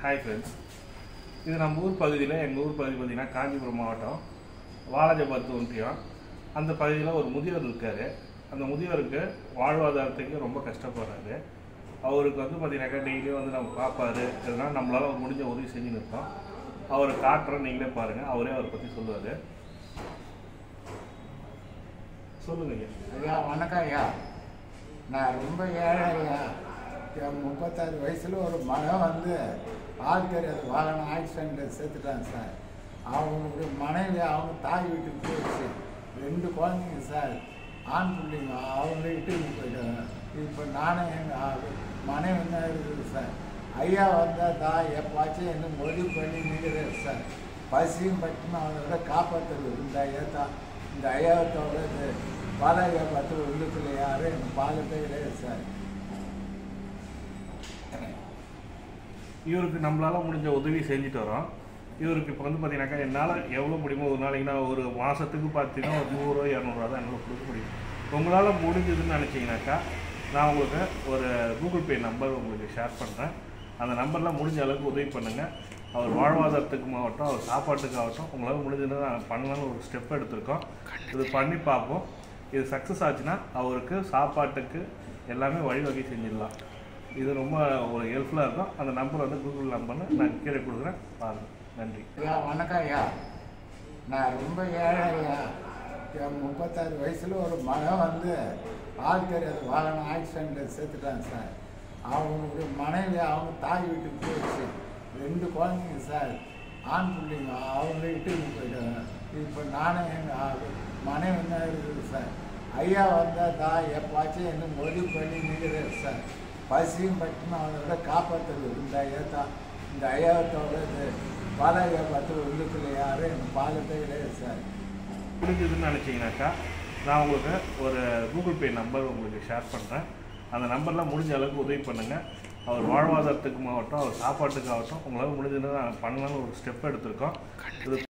hi friends இது நம்ம ஊர் பகுதியில் எங்கள் ஊர் பகுதி பார்த்திங்கன்னா காஞ்சிபுரம் மாவட்டம் வாலாஜபாத் ஒன்றியம் அந்த பகுதியில் ஒரு முதியவர் இருக்கார் அந்த முதியவருக்கு வாழ்வாதாரத்துக்கு ரொம்ப கஷ்டப்படுறாரு அவருக்கு வந்து பார்த்தீங்கன்னாக்கா டெய்லியும் வந்து நம்ம பார்ப்பாரு இதனால் நம்மளால் ஒரு முடிஞ்ச உதவி செஞ்சுன்னு இருக்கோம் அவரை காட்டுறோம் நீங்களே பாருங்கள் அவரே அவரை பற்றி சொல்லுவார் சொல்லுங்க ஐயா ஐயா வணக்கம் ஐயா நான் ரொம்ப ஏழை ஐயா என் முப்பத்தாறு வயசில் ஒரு மகன் வந்து ஆள் தெரியாது வாகனம் ஆக்சிடெண்ட்டில் சேர்த்துட்டான் சார் அவங்களுடைய மனைவி அவங்க தாய் வீட்டுக்கு போயிடுச்சு ரெண்டு குழந்தைங்க சார் ஆண் பிள்ளைங்க அவங்கள இட்டுன்னு போயிட்டாங்க இப்போ நானே எங்கள் மனைவி தான் இருக்குது சார் ஐயா வந்தால் தான் எப்பாச்சும் என்ன உதவி பண்ணி நிற்கிறேன் சார் பசியும் பட்டினும் அவங்களோட காப்பாற்றுறது இந்த ஐயா தான் இந்த ஐயாவை தவிர இந்த பால ஐயா பார்த்து உள்ளுக்குள்ள யாரும் எனக்கு பாலத்தே கிடையாது சார் இவருக்கு நம்மளால முடிஞ்ச உதவி செஞ்சுட்டு வரோம் இவருக்கு இப்போ வந்து பார்த்தீங்கன்னாக்கா என்னால் எவ்வளோ முடியுமோ ஒரு நாளைக்கு நான் ஒரு மாதத்துக்கு பார்த்தீங்கன்னா ஒரு நூறுரூவா இரநூறுவா தான் என்னால் கொடுக்க முடியும் உங்களால் முடிஞ்சதுன்னு நினச்சிங்கனாக்கா நான் உங்களுக்கு ஒரு கூகுள் பே நம்பர் உங்களுக்கு ஷேர் பண்ணுறேன் அந்த நம்பரில் முடிஞ்ச அளவுக்கு உதவி பண்ணுங்கள் அவர் வாழ்வாதாரத்துக்கு ஆகட்டும் அவர் சாப்பாட்டுக்கு ஆகட்டும் உங்களால் முடிஞ்சதுன்னா நான் பண்ணலாம்னு ஒரு ஸ்டெப் எடுத்திருக்கோம் இது பண்ணி பார்ப்போம் இது சக்ஸஸ் ஆச்சுன்னா அவருக்கு சாப்பாட்டுக்கு எல்லாமே வழிவகை செஞ்சிடலாம் இது ரொம்ப ஒரு ஹெல்ப்ஃபுல்லாக இருக்கும் அந்த நம்பர் வந்து கூகுள் நம்பர்னு நான் கீழே கொடுக்குறேன் பாருங்கள் நன்றி ஐயா வணக்கம் ஐயா நான் ரொம்ப ஏழை ஐயா என் முப்பத்தாறு வயசில் ஒரு மகன் வந்து ஆள் தெரியாது வாகனம் ஆக்சிடெண்ட்டில் சேர்த்துட்டான் சார் அவங்களுடைய மனைவி அவங்க தாய் வீட்டுக்கு போயிடுச்சு ரெண்டு குழந்தைங்க சார் ஆண் பிள்ளைங்க அவங்கள இட்டுன்னு போயிட்டாங்க இப்போ நானே எங்கள் மனைவி தான் இருக்குது சார் ஐயா வந்தால் தான் எப்பாச்சும் என்ன உதவி பண்ணி நிற்கிறேன் சார் பசியும் பட்டினும் அவங்களோட காப்பாற்றுறது இந்த ஐயா தான் இந்த ஐயாவை தவிர இந்த பால ஐயா பார்த்து உள்ளுக்குள்ள யாரும் எனக்கு பாலத்தே கிடையாது சார் முடிஞ்சதுன்னு நினச்சிங்கனாக்கா நான் உங்களுக்கு ஒரு கூகுள் பே நம்பர் உங்களுக்கு ஷேர் பண்ணுறேன் அந்த நம்பரில் முடிஞ்ச அளவுக்கு உதவி பண்ணுங்கள் அவர் வாழ்வாதாரத்துக்கு ஆகட்டும் அவர் சாப்பாட்டுக்கு ஆகட்டும் உங்களால் முடிஞ்சதுன்னா நான் பண்ணலாம்னு ஒரு ஸ்டெப் எடுத்திருக்கோம் இது